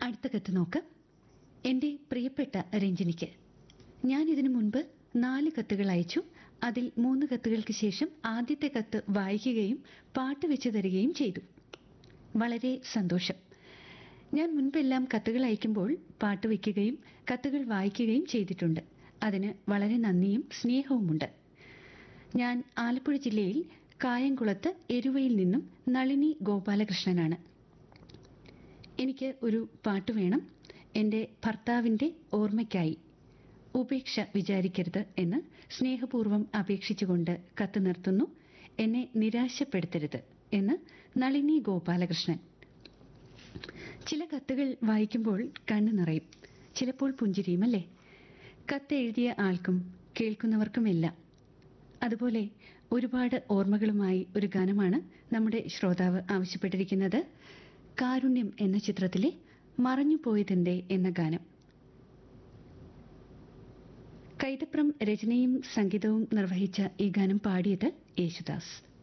അടുത്ത കത്ത് നോക്ക് എൻ്റെ പ്രിയപ്പെട്ട രഞ്ജിനിക്ക് ഞാൻ ഇതിനു മുൻപ് നാല് കത്തുകൾ അയച്ചു അതിൽ മൂന്ന് കത്തുകൾക്ക് ശേഷം ആദ്യത്തെ കത്ത് വായിക്കുകയും പാട്ട് വെച്ച് തരികയും ചെയ്തു വളരെ സന്തോഷം ഞാൻ മുൻപെല്ലാം കത്തുകൾ അയക്കുമ്പോൾ പാട്ട് വയ്ക്കുകയും കത്തുകൾ വായിക്കുകയും ചെയ്തിട്ടുണ്ട് അതിന് വളരെ നന്ദിയും സ്നേഹവുമുണ്ട് ഞാൻ ആലപ്പുഴ ജില്ലയിൽ കായംകുളത്ത് എരുവയിൽ നിന്നും നളിനി ഗോപാലകൃഷ്ണനാണ് എനിക്ക് ഒരു പാട്ട് വേണം എൻ്റെ ഭർത്താവിൻ്റെ ഓർമ്മയ്ക്കായി ഉപേക്ഷ വിചാരിക്കരുത് എന്ന് സ്നേഹപൂർവ്വം അപേക്ഷിച്ചുകൊണ്ട് കത്ത് നിർത്തുന്നു എന്നെ നിരാശപ്പെടുത്തരുത് എന്ന് നളിനി ഗോപാലകൃഷ്ണൻ ചില കത്തുകൾ വായിക്കുമ്പോൾ കണ്ണു നിറയും ചിലപ്പോൾ പുഞ്ചിരിയും അല്ലേ കത്ത് എഴുതിയ ആൾക്കും കേൾക്കുന്നവർക്കുമെല്ലാം അതുപോലെ ഒരുപാട് ഓർമ്മകളുമായി ഒരു ഗാനമാണ് നമ്മുടെ ശ്രോതാവ് ആവശ്യപ്പെട്ടിരിക്കുന്നത് കാരുണ്യം എന്ന ചിത്രത്തിലെ മറഞ്ഞുപോയതിൻ്റെ എന്ന ഗാനം കൈതപ്രം രചനയും സംഗീതവും നിർവഹിച്ച ഈ ഗാനം പാടിയത് യേശുദാസ്